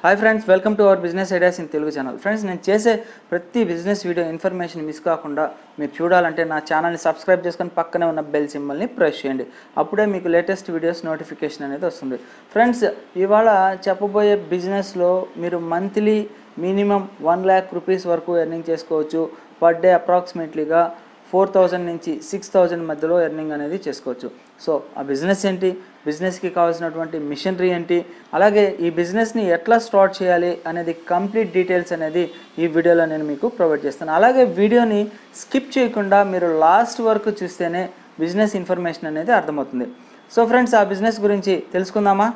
hi friends welcome to our business ideas in Telugu channel friends నేను చేసే ప్రతి business video information miss కాకుండా మీరు చూడాలంటే నా ఛానల్ని సబ్స్క్రైబ్ చేసుకొని పక్కనే ఉన్న బెల్ సింబల్ని ప్రెస్ చేయండి అప్పుడే మీకు లేటెస్ట్ వీడియోస్ నోటిఫికేషన్ అనేది వస్తుంది ఫ్రెండ్స్ ఇవాళ చెప్పబోయే బిజినెస్లో మీరు monthly minimum one lakh rupees వరకు ఎర్నింగ్ చేసుకోవచ్చు పర్ డే అప్రాక్సిమేట్లీగా ఫోర్ థౌజండ్ నుంచి సిక్స్ థౌజండ్ మధ్యలో ఎర్నింగ్ అనేది చేసుకోవచ్చు సో ఆ బిజినెస్ ఏంటి బిజినెస్కి కావాల్సినటువంటి మిషనరీ ఏంటి అలాగే ఈ బిజినెస్ని ఎట్లా స్టార్ట్ చేయాలి అనేది కంప్లీట్ డీటెయిల్స్ అనేది ఈ వీడియోలో నేను మీకు ప్రొవైడ్ చేస్తాను అలాగే వీడియోని స్కిప్ చేయకుండా మీరు లాస్ట్ వరకు చూస్తేనే బిజినెస్ ఇన్ఫర్మేషన్ అనేది అర్థమవుతుంది సో ఫ్రెండ్స్ ఆ బిజినెస్ గురించి తెలుసుకుందామా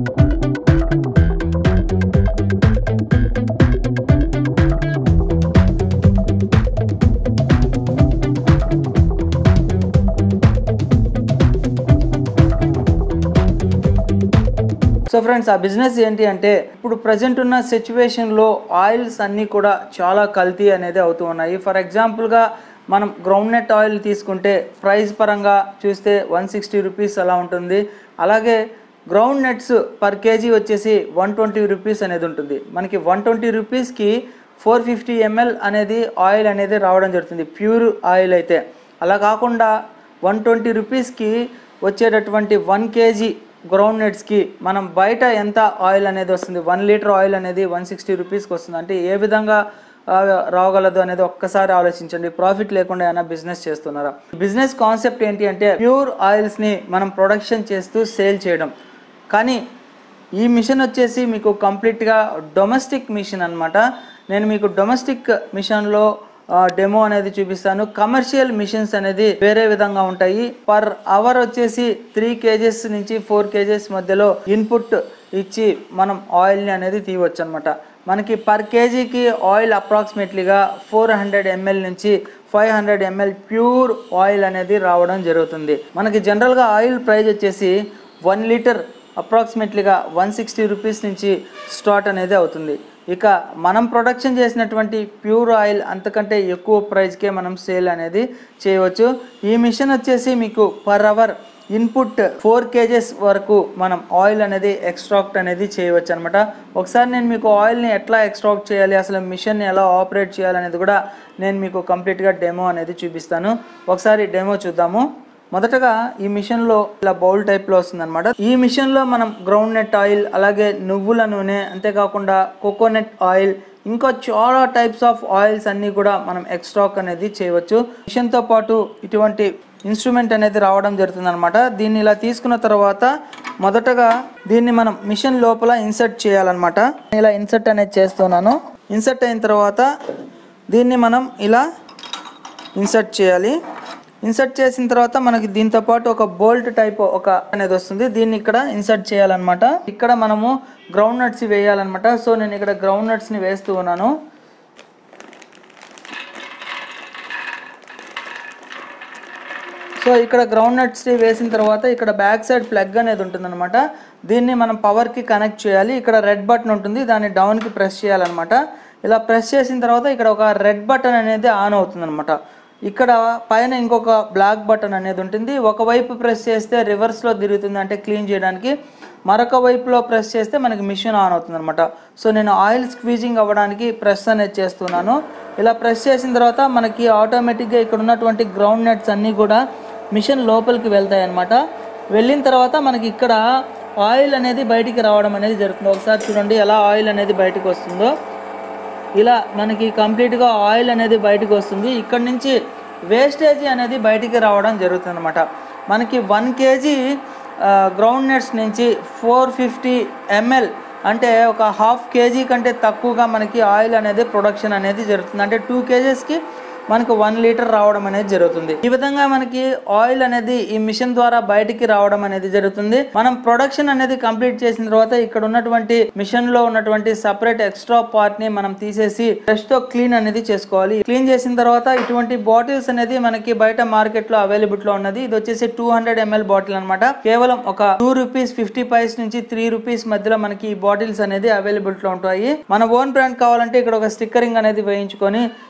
సో ఫ్రెండ్స్ ఆ బిజినెస్ ఏంటి అంటే ఇప్పుడు ప్రజెంట్ ఉన్న సిచ్యువేషన్లో ఆయిల్స్ అన్నీ కూడా చాలా కల్తీ అనేది అవుతూ ఉన్నాయి ఫర్ ఎగ్జాంపుల్గా మనం గ్రౌండ్ నెట్ ఆయిల్ తీసుకుంటే ప్రైస్ పరంగా చూస్తే వన్ సిక్స్టీ రూపీస్ అలా ఉంటుంది అలాగే గ్రౌండ్ నెట్స్ పర్ కేజీ వచ్చేసి వన్ ట్వంటీ రూపీస్ అనేది ఉంటుంది మనకి వన్ ట్వంటీ రూపీస్కి ఫోర్ ఫిఫ్టీ ఎంఎల్ అనేది ఆయిల్ అనేది రావడం జరుగుతుంది ప్యూర్ ఆయిల్ అయితే అలా కాకుండా వన్ ట్వంటీ రూపీస్కి వచ్చేటటువంటి వన్ కేజీ గ్రౌండ్ నట్స్కి మనం బయట ఎంత ఆయిల్ అనేది వస్తుంది వన్ లీటర్ ఆయిల్ అనేది వన్ సిక్స్టీ రూపీస్కి వస్తుంది అంటే ఏ విధంగా ఆ, రాగలదు అనేది ఒక్కసారి ఆలోచించండి ప్రాఫిట్ లేకుండా ఏమైనా బిజినెస్ చేస్తున్నారా బిజినెస్ కాన్సెప్ట్ ఏంటి అంటే ప్యూర్ ఆయిల్స్ని మనం ప్రొడక్షన్ చేస్తూ సేల్ చేయడం కానీ ఈ మిషన్ వచ్చేసి మీకు కంప్లీట్గా డొమెస్టిక్ మిషన్ అన్నమాట నేను మీకు డొమెస్టిక్ మిషన్లో డెమో అనేది చూపిస్తాను కమర్షియల్ మిషన్స్ అనేది వేరే విధంగా ఉంటాయి పర్ అవర్ వచ్చేసి త్రీ కేజెస్ నుంచి ఫోర్ కేజెస్ మధ్యలో ఇన్పుట్ ఇచ్చి మనం ఆయిల్ని అనేది తీయవచ్చు అనమాట మనకి పర్ కేజీకి ఆయిల్ అప్రాక్సిమేట్లీగా ఫోర్ హండ్రెడ్ ఎంఎల్ నుంచి five hundred ML pure oil అనేది రావడం జరుగుతుంది మనకి జనరల్గా ఆయిల్ ప్రైస్ వచ్చేసి వన్ లీటర్ అప్రాక్సిమేట్లీగా వన్ సిక్స్టీ రూపీస్ నుంచి స్టార్ట్ అనేది అవుతుంది ఇక మనం ప్రొడక్షన్ చేసినటువంటి ప్యూర్ ఆయిల్ అంతకంటే ఎక్కువ ప్రైస్కే మనం సేల్ అనేది చేయవచ్చు ఈ మిషన్ వచ్చేసి మీకు per hour input four KGs వరకు మనం ఆయిల్ అనేది ఎక్స్ట్రాక్ట్ అనేది చేయవచ్చు అనమాట ఒకసారి నేను మీకు ఆయిల్ని ఎట్లా ఎక్స్ట్రాక్ట్ చేయాలి అసలు మిషన్ని ఎలా ఆపరేట్ చేయాలనేది కూడా నేను మీకు కంప్లీట్గా డెమో అనేది చూపిస్తాను ఒకసారి డెమో చూద్దాము మొదటగా ఈ మిషన్లో ఇలా బౌల్ టైప్లో వస్తుందన్నమాట ఈ మిషన్లో మనం గ్రౌండ్ నెట్ ఆయిల్ అలాగే నువ్వుల నూనె అంతేకాకుండా కోకోనట్ ఆయిల్ ఇంకా చాలా టైప్స్ ఆఫ్ ఆయిల్స్ అన్నీ కూడా మనం ఎక్స్ట్రాక్ అనేది చేయవచ్చు మిషన్తో పాటు ఇటువంటి ఇన్స్ట్రుమెంట్ అనేది రావడం జరుగుతుంది అనమాట దీన్ని ఇలా తీసుకున్న తర్వాత మొదటగా దీన్ని మనం మిషన్ లోపల ఇన్సర్ట్ చేయాలన్నమాట ఇలా ఇన్సర్ట్ అనేది చేస్తున్నాను ఇన్సర్ట్ అయిన తర్వాత దీన్ని మనం ఇలా ఇన్సర్ట్ చేయాలి ఇన్సర్ట్ చేసిన తర్వాత మనకి దీంతో పాటు ఒక బోల్ట్ టైప్ ఒక అనేది వస్తుంది దీన్ని ఇక్కడ ఇన్సర్ట్ చేయాలన్నమాట ఇక్కడ మనము గ్రౌండ్ నట్స్ వేయాలన్నమాట సో నేను ఇక్కడ గ్రౌండ్ నట్స్ని వేస్తూ ఉన్నాను సో ఇక్కడ గ్రౌండ్ నట్స్ వేసిన తర్వాత ఇక్కడ బ్యాక్ సైడ్ ప్లగ్ అనేది ఉంటుందన్నమాట దీన్ని మనం పవర్కి కనెక్ట్ చేయాలి ఇక్కడ రెడ్ బటన్ ఉంటుంది దాన్ని డౌన్కి ప్రెస్ చేయాలన్నమాట ఇలా ప్రెస్ చేసిన తర్వాత ఇక్కడ ఒక రెడ్ బటన్ అనేది ఆన్ అవుతుందన్నమాట ఇక్కడ పైన ఇంకొక బ్లాక్ బటన్ అనేది ఉంటుంది ఒకవైపు ప్రెస్ చేస్తే రివర్స్లో తిరుగుతుంది అంటే క్లీన్ చేయడానికి మరొక వైపులో ప్రెస్ చేస్తే మనకి మిషన్ ఆన్ అవుతుంది అనమాట సో నేను ఆయిల్ స్క్వీజింగ్ అవ్వడానికి ప్రెస్ అనేది చేస్తున్నాను ఇలా ప్రెస్ చేసిన తర్వాత మనకి ఆటోమేటిక్గా ఇక్కడ ఉన్నటువంటి గ్రౌండ్ నెట్స్ అన్నీ కూడా మిషన్ లోపలికి వెళ్తాయి అన్నమాట వెళ్ళిన తర్వాత మనకి ఇక్కడ ఆయిల్ అనేది బయటికి రావడం అనేది జరుగుతుంది ఒకసారి చూడండి ఎలా ఆయిల్ అనేది బయటకు వస్తుందో ఇలా మనకి కంప్లీట్గా ఆయిల్ అనేది బయటకు వస్తుంది ఇక్కడ నుంచి వేస్టేజ్ అనేది బయటికి రావడం జరుగుతుంది అనమాట మనకి వన్ కేజీ గ్రౌండ్ నట్స్ నుంచి ఫోర్ ఫిఫ్టీ ఎంఎల్ అంటే ఒక హాఫ్ కేజీ కంటే తక్కువగా మనకి ఆయిల్ అనేది ప్రొడక్షన్ అనేది జరుగుతుంది అంటే టూ కేజెస్కి మనకు వన్ లీటర్ రావడం అనేది జరుగుతుంది ఈ విధంగా మనకి ఆయిల్ అనేది ఈ మిషన్ ద్వారా బయటికి రావడం అనేది జరుగుతుంది మనం ప్రొడక్షన్ అనేది కంప్లీట్ చేసిన తర్వాత ఇక్కడ ఉన్నటువంటి మిషన్ లో ఉన్నటువంటి సపరేట్ ఎక్స్ట్రా పార్ట్ ని మనం తీసేసి బ్రష్ తో క్లీన్ అనేది చేసుకోవాలి క్లీన్ చేసిన తర్వాత ఇటువంటి బాటిల్స్ అనేది మనకి బయట మార్కెట్ లో అవైలబుల్ లో ఉన్నది ఇది వచ్చేసి టూ హండ్రెడ్ ఎంఎల్ బాటిల్ అనమాట కేవలం ఒక టూ రూపీస్ ఫిఫ్టీ పైస్ నుంచి త్రీ రూపీస్ మధ్యలో మనకి ఈ బాటిల్స్ అనేది అవైలబుల్ లో ఉంటాయి మన ఓన్ బ్రాండ్ కావాలంటే ఇక్కడ ఒక స్టిక్కరింగ్ అనేది వేయించుకొని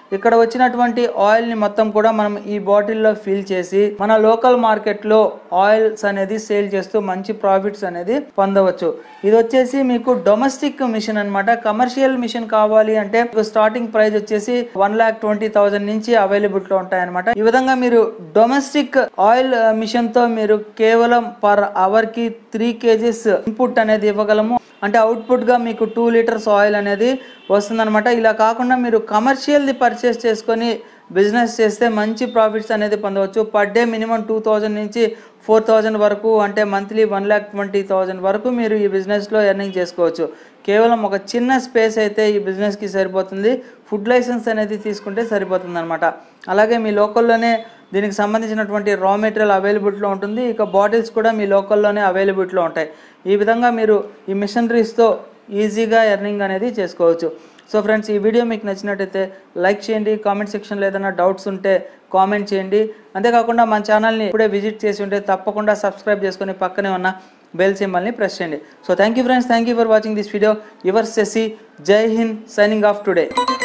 ఇక్కడ వచ్చినటువంటి ఆయిల్ ని మొత్తం కూడా మనం ఈ బాటిల్లో ఫిల్ చేసి మన లోకల్ మార్కెట్ లో ఆయిల్స్ అనేది సేల్ చేస్తూ మంచి ప్రాఫిట్స్ అనేది పొందవచ్చు ఇది వచ్చేసి మీకు డొమెస్టిక్ మిషన్ అన్నమాట కమర్షియల్ మిషన్ కావాలి అంటే మీకు స్టార్టింగ్ ప్రైస్ వచ్చేసి వన్ లాక్ ట్వంటీ థౌసండ్ నుంచి అవైలబుల్ లో ఉంటాయన్నమాట ఈ విధంగా మీరు డొమెస్టిక్ ఆయిల్ మిషన్ తో మీరు కేవలం పర్ అవర్ కి త్రీ కేజీస్ ఇన్పుట్ అనేది ఇవ్వగలము అంటే అవుట్పుట్ గా మీకు టూ లీటర్స్ ఆయిల్ అనేది వస్తుందన్నమాట ఇలా కాకుండా మీరు కమర్షియల్ది పర్చేస్ చేసుకొని బిజినెస్ చేస్తే మంచి ప్రాఫిట్స్ అనేది పొందవచ్చు per day minimum two thousand నుంచి ఫోర్ థౌజండ్ వరకు అంటే monthly one lakh twenty thousand వరకు మీరు ఈ బిజినెస్లో ఎర్నింగ్ చేసుకోవచ్చు కేవలం ఒక చిన్న స్పేస్ అయితే ఈ బిజినెస్కి సరిపోతుంది ఫుడ్ లైసెన్స్ అనేది తీసుకుంటే సరిపోతుంది అనమాట అలాగే మీ లోకల్లోనే దీనికి సంబంధించినటువంటి రా మెటీరియల్ అవైలబిలిటీలో ఉంటుంది ఇక బాటిల్స్ కూడా మీ లోకల్లోనే అవైలబిలిటీలో ఉంటాయి ఈ విధంగా మీరు ఈ మిషనరీస్తో ఈజీగా ఎర్నింగ్ అనేది చేసుకోవచ్చు సో ఫ్రెండ్స్ ఈ వీడియో మీకు నచ్చినట్టయితే లైక్ చేయండి కామెంట్ సెక్షన్లో ఏదైనా డౌట్స్ ఉంటే కామెంట్ చేయండి అంతేకాకుండా మన ఛానల్ని ఇప్పుడే విజిట్ చేసి ఉంటే తప్పకుండా సబ్స్క్రైబ్ చేసుకొని పక్కనే ఉన్న బెల్ సింబల్ని ప్రెస్ చేయండి so thank you friends thank you for watching this video yours సెసి జై హింద్ సైనింగ్ ఆఫ్ టుడే